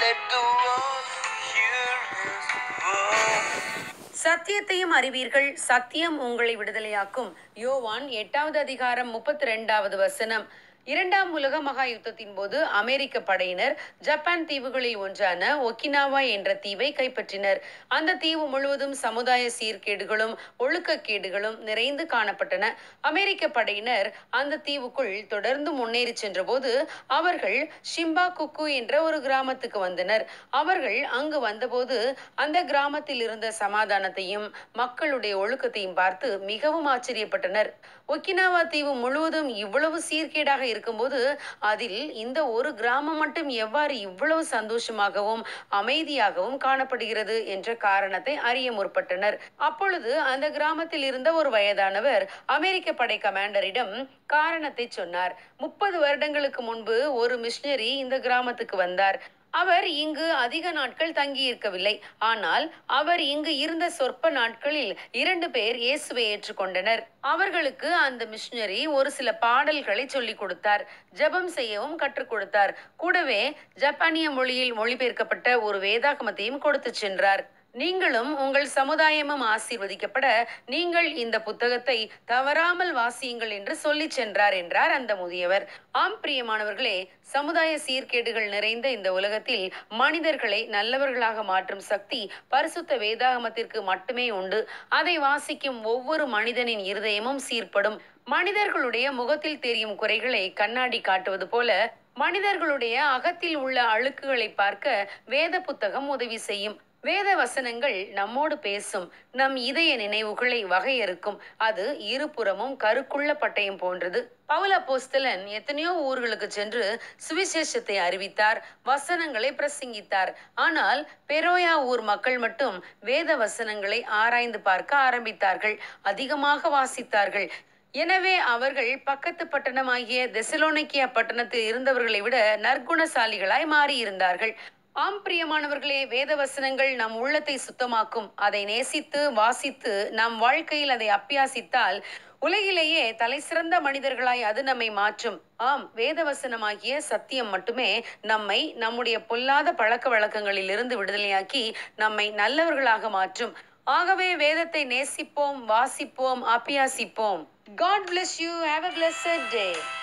Let the world hear his voice. சத்தியத்தையும் அறிவீர்கள் சத்தியம் உங்களை விடுதலையாக்கும் யோவான் எட்டாவது அதிகாரம் முப்பத்தி ரெண்டாவது வசனம் இரண்டாம் உலக மகா யுத்தத்தின் போது அமெரிக்க படையினர் ஜப்பான் தீவுகளில் ஒன்றான ஒக்கினாவா என்ற தீவை கைப்பற்றினர் அந்த தீவு முழுவதும் சமுதாய சீர்கேடுகளும் ஒழுக்கக்கேடுகளும் நிறைந்து காணப்பட்டன அமெரிக்க படையினர் அந்த தீவுக்குள் தொடர்ந்து முன்னேறி சென்றபோது அவர்கள் ஷிம்பா குக்கு என்ற ஒரு கிராமத்துக்கு வந்தனர் அவர்கள் அங்கு வந்தபோது அந்த கிராமத்தில் இருந்த சமாதானத்தையும் மக்களுடைய ஒழுக்கத்தையும் பார்த்து மிகவும் ஆச்சரியப்பட்டனர் ஒக்கினாவா தீவு முழுவதும் இவ்வளவு சீர்கேடாக இருக்கும்போது அதில் இந்த ஒரு கிராமம் மட்டும் எவ்வாறு இவ்வளவு சந்தோஷமாகவும் அமைதியாகவும் காணப்படுகிறது என்ற காரணத்தை அறிய முற்பட்டனர் அப்பொழுது அந்த கிராமத்தில் இருந்த ஒரு வயதானவர் அமெரிக்க படை கமாண்டரிடம் காரணத்தை சொன்னார் முப்பது வருடங்களுக்கு முன்பு ஒரு மிஷினரி இந்த கிராமத்துக்கு வந்தார் அவர் இங்கு அதிக நாட்கள் தங்கி இருக்கவில்லை ஆனால் அவர் இங்கு இருந்த சொற்ப நாட்களில் இரண்டு பேர் இயேசுவை ஏற்றுக்கொண்டனர் அவர்களுக்கு அந்த மிஷினரி ஒரு சில பாடல்களை சொல்லிக் கொடுத்தார் ஜெபம் செய்யவும் கற்றுக் கொடுத்தார் கூடவே ஜப்பானிய மொழியில் மொழிபெயர்க்கப்பட்ட ஒரு வேதாகமத்தையும் கொடுத்து சென்றார் நீங்களும் உங்கள் சமுதாயமும் ஆசீர்வதிக்கப்பட நீங்கள் இந்த புத்தகத்தை தவறாமல் வாசியுங்கள் என்று சொல்லிச் சென்றார் என்றார் அந்த முதியவர் ஆம் பிரியமானவர்களே சமுதாய சீர்கேடுகள் நிறைந்த இந்த உலகத்தில் மனிதர்களை நல்லவர்களாக மாற்றும் சக்தி பரிசுத்த வேதாகமத்திற்கு மட்டுமே உண்டு அதை வாசிக்கும் ஒவ்வொரு மனிதனின் இருதயமும் சீர்படும் மனிதர்களுடைய முகத்தில் தெரியும் குறைகளை கண்ணாடி காட்டுவது போல மனிதர்களுடைய அகத்தில் உள்ள அழுக்குகளை பார்க்க வேத புத்தகம் உதவி செய்யும் வேத வசனங்கள் நம்மோடு பேசும் நம் இதய நினைவுகளை வகையறுக்கும் அது இருபுறமும் கருக்குள்ள பட்டயம் போன்றது பவுல போஸ்தலன் எத்தனையோ ஊர்களுக்கு சென்று சுவிசேஷத்தை அறிவித்தார் வசனங்களை பிரசங்கித்தார் ஆனால் பெரோயா ஊர் மக்கள் மட்டும் வேத வசனங்களை ஆராய்ந்து பார்க்க ஆரம்பித்தார்கள் அதிகமாக வாசித்தார்கள் எனவே அவர்கள் பக்கத்து பட்டணமாகிய தெசலோனிக்கியா பட்டணத்தில் இருந்தவர்களை விட நற்குணசாலிகளாய் மாறியிருந்தார்கள் ஆம் பிரியமானவர்களே வேத வசனங்கள் நம் உள்ளத்தை சுத்தமாக்கும் அதை நேசித்து வாசித்து நம் வாழ்க்கையில் அதை அப்பியாசித்தால் உலகிலேயே தலை சிறந்த மனிதர்களாய் அது நம்மை மாற்றும் ஆம் வேதவசனமாகிய சத்தியம் மட்டுமே நம்மை நம்முடைய பொல்லாத பழக்க வழக்கங்களில் இருந்து விடுதலையாக்கி நம்மை நல்லவர்களாக மாற்றும் ஆகவே வேதத்தை நேசிப்போம் வாசிப்போம் அப்பியாசிப்போம் God bless you. Have a blessed day.